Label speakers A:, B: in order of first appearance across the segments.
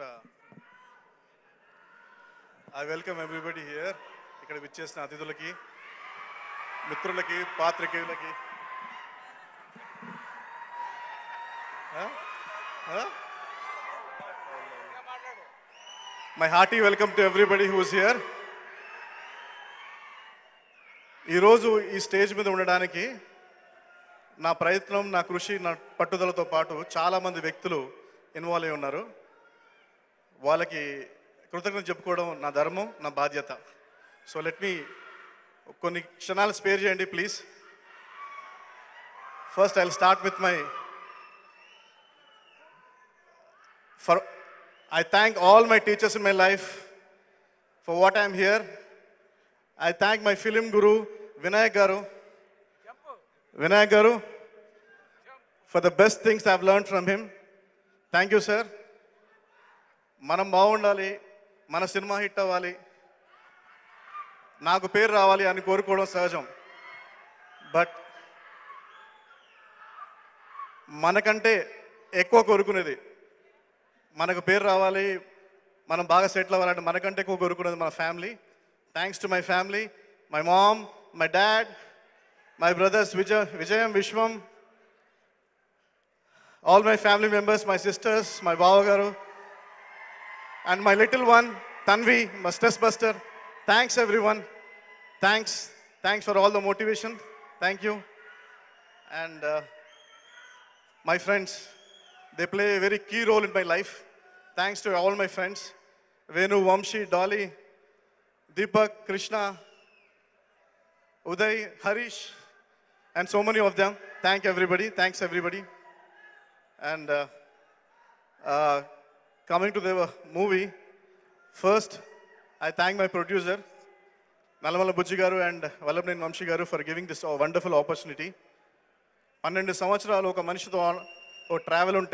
A: I welcome everybody here ఇక్కడ విచ్చేసిన అతిథులకి మిత్రులకి పాత్రికేయులకి my hearty welcome to everybody who's here ఈరోజు ఈ స్టేజ్ మీద ఉండడానికి నా ప్రయత్నం నా కృషి నా పట్టుదలతో పాటు చాలామంది వ్యక్తులు ఇన్వాల్వ్ అయి ఉన్నారు వాళ్ళకి కృతజ్ఞత చెప్పుకోవడం నా ధర్మం నా బాధ్యత సో లెట్ మీ కొన్ని క్షణాలు స్పేర్ చేయండి please first I start with my for I thank all my teachers in my life for what I'm here I thank my film guru Vinayak garu Vinayak garu for the best things I've learn from him thank you sir మనం బాగుండాలి మన cinema hit అవ్వాలి నాకు పేరు రావాలి అని కోరుకోవడం సహజం బట్ మనకంటే ఎక్కువ కోరుకునేది మనకు పేరు రావాలి మనం బాగా సెటిల్ అవ్వాలంటే మనకంటే ఎక్కువ కోరుకునేది మన family thanks to my family my mom my dad my brothers Vijay Vijayam Vishwam all my family members my sisters మై బావగారు and my little one Tanvi my stress buster thanks everyone thanks thanks for all the motivation thank you and my friends they play a very key role in my life thanks to all my friends venu vamshi dolly deepak krishna uday harish and so many of them thank everybody thanks everybody and uh, uh, coming to the movie first i thank my producer Nallamalla Bujji garu and Vallabhaneni Vamsi garu for giving this wonderful opportunity పన్నెండు సంవత్సరాలు ఒక మనిషితో ఓ travel ఉంటే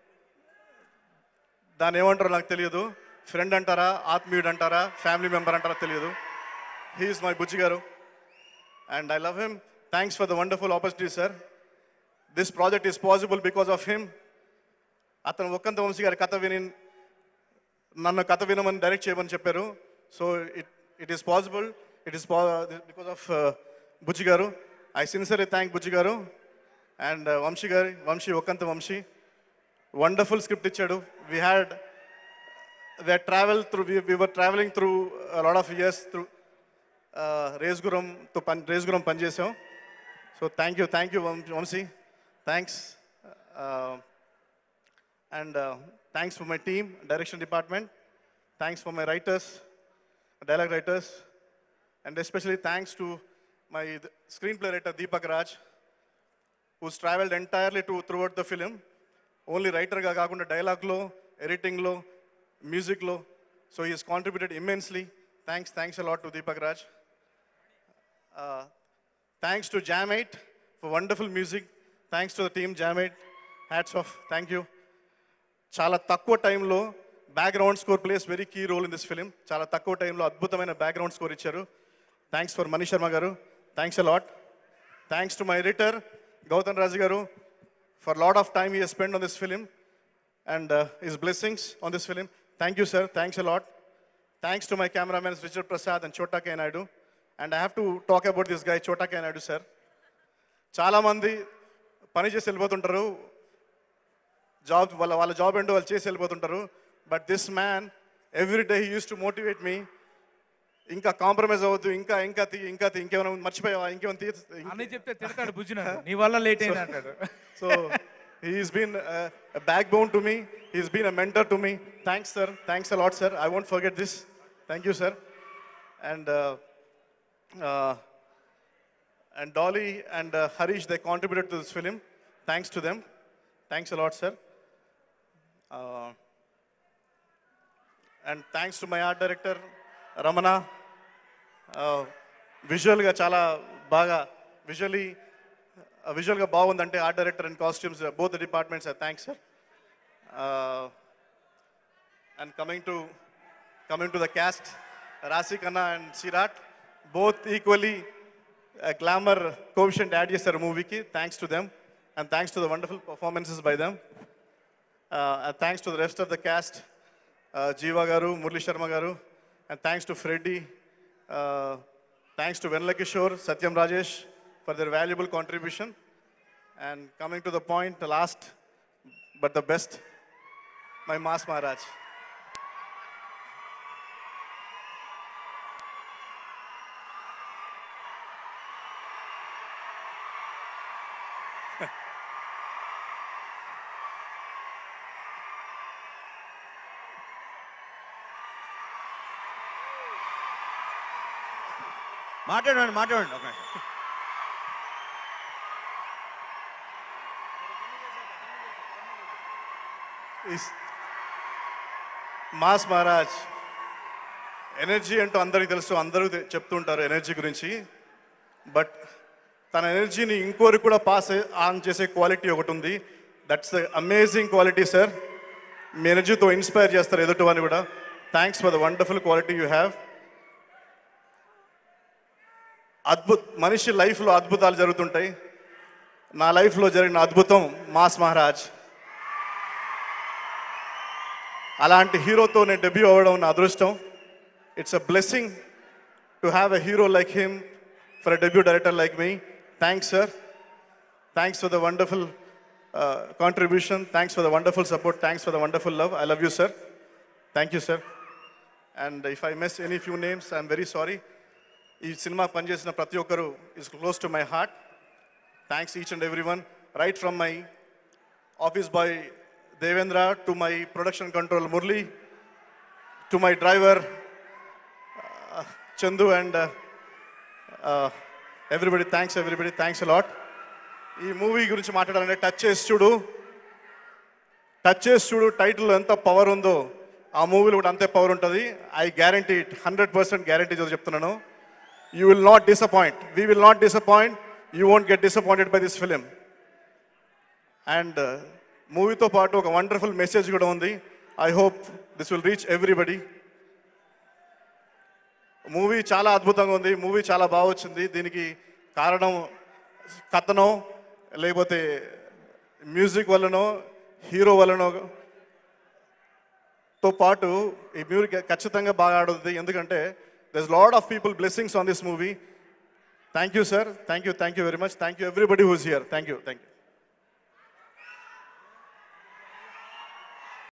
A: దాన్ని ఏమంటారో నాకు తెలియదు friend అంటారా ఆత్మీయుడు అంటారా ఫ్యామిలీ మెంబర్ అంటారా తెలియదు he's my Bujji garu and I love him thanks for the wonderful opportunity sir this project is possible because of him అతను ఒక్కంత వంశీ గారి కథ విని నన్ను కథ వినమని డైరెక్ట్ చేయమని చెప్పారు so it it is possible it is because of Bujji garu I sincerely thank Bujji garu and Vamsi గారి వంశీ ఒక్కంత వంశీ వండర్ఫుల్ స్క్రిప్ట్ ఇచ్చాడు we had we travel through we were travelling through lot of years through రేస్గురంతో పని రేస్గురం పనిచేసాం so thank you thank you Vamsi thanks and thanks for my team direction department thanks for my writers dialogue writers, and especially thanks to my th- screenplay writer Deepak Raj, who's traveled entirely to throughout the film. Only writer గా కాకుండా డైలాగ్లో ఎడిటింగ్లో మ్యూజిక్లో so he's contributed immensely thanks thanks a lot to Deepak Raj thanks to జామైట్ for wonderful music thanks to the team జామైట్ hats off thank you చాలా తక్కువ టైంలో background score plays very key role in this film చాలా తక్కువ టైంలో అద్భుతమైన బ్యాక్గ్రౌండ్ స్కోర్ ఇచ్చారు thanks for Manish Sharma garu thanks a lot thanks to my editor Gautam Raju garu for lot of time he spend on this film and his blessings on this film thank you sir thanks a lot thanks to my cameramens Richard Prasad and Chota K Naidu and I have to talk about this guy Chota K Naidu sir చాలామంది పని చేసి వెళ్ళిపోతుంటారు job వాళ్ళ వాళ్ళ job ఏంటో వాళ్ళు చేసి వెళ్ళిపోతుంటారు but this man every day he use to motivate me ఇంకా కాంప్రమైజ్ అవ్వద్దు ఇంకా ఇంకా తీ ఇంకా తీ ఇంకేమైనా మర్చిపోయావా ఇంకేమైనా తీ
B: అన్నీ చెప్తే తిడతాడు బుజ్జినాడు నీ వల్ల లేట్ అయింది అంటాడు
A: so he's been backbone to me he's been a mentor to me thanks sir thanks a lot sir I won't forget this thank you sir and and Dolly and uh, Harish, they contributed to this film. Thanks to them. Thanks a lot, sir. Uh, and thanks to my art director, Ramana. Uh, విజువల్గా చాలా బాగా visually విజువల్గా బాగుందంటే art director and costumes both departments thanks sir and coming to coming to the cast Raashi Khanna and Seerat both equally glamour quotient add చేశారు మూవీకి thanks to them and thanks to the wonderful performances by them thanks to the rest of the cast Jeeva garu Murali Sharma garu and thanks to Freddy thanks to Vennela Kishore Satyam Rajesh for their valuable contribution and coming to the point last but the best my mass Maharaj
C: మాట్లాడండి మాట్లాడండి ఒక నిమిషం.
A: Is mass Maharaj energy అంటూ అందరికీ తెలుసు అందరూ తె- చెప్తుంటారు ఎనర్జీ గురించి బట్ తన ఎనర్జీని ఇంకోరికి కూడా పాస్ ఆన్ చేసే క్వాలిటీ ఒకటి ఉంది that's the amazing quality sir మీ ఎనర్జీతో ఇన్స్పైర్ చేస్తారు ఎదుటి వారిని కూడా thanks for the wonderful quality you have అద్భుత్ మనిషి లైఫ్లో అద్భుతాలు జరుగుతుంటాయి నా లైఫ్లో జరిగిన అద్భుతం మాస్ మహారాజ్ అలాంటి హీరోతో నేను డెబ్యూ అవ్వడం నా అదృష్టం it's a blessing to have a hero like him for a debut director like me thanks sir thanks for the wonderful contribution thanks for the wonderful support thanks for the wonderful love I love you sir thank you sir and if I miss any few names I'm very sorry ఈ cinema పనిచేసిన ప్రతి ఒక్కరు is close to my heart thanks each and everyone right from my office boy Devendra, to my production control Murli, to my driver uh, Chandu, and uh, uh, everybody. Thanks, everybody. Thanks a lot. ఈ movie గురించి మాట్లాడాలంటే touch చేసి చూడు touch చేసి చూడు title ఎంత power ఉందో ఆ మూవీలో కూడా అంతే పవర్ ఉంటుంది I guarantee it hundred percent guarantee చెప్తున్నాను you will not disappoint we will not disappoint you won't get disappointed by this film and మూవీతో పాటు ఒక వండర్ఫుల్ మెసేజ్ కూడా ఉంది I hope this will reach everybody movie చాలా అద్భుతంగా ఉంది movie చాలా బాగా వచ్చింది దీనికి కారణం కథనో లేకపోతే మ్యూజిక్ వల్లనో హీరో వల్లనో తో పాటు ఈ మూవీ ఖచ్చితంగా బాగా ఆడుతుంది ఎందుకంటే thus lot of people blessings on this movie thank you sir thank you thank you very much thank you everybody who's here thank you thank you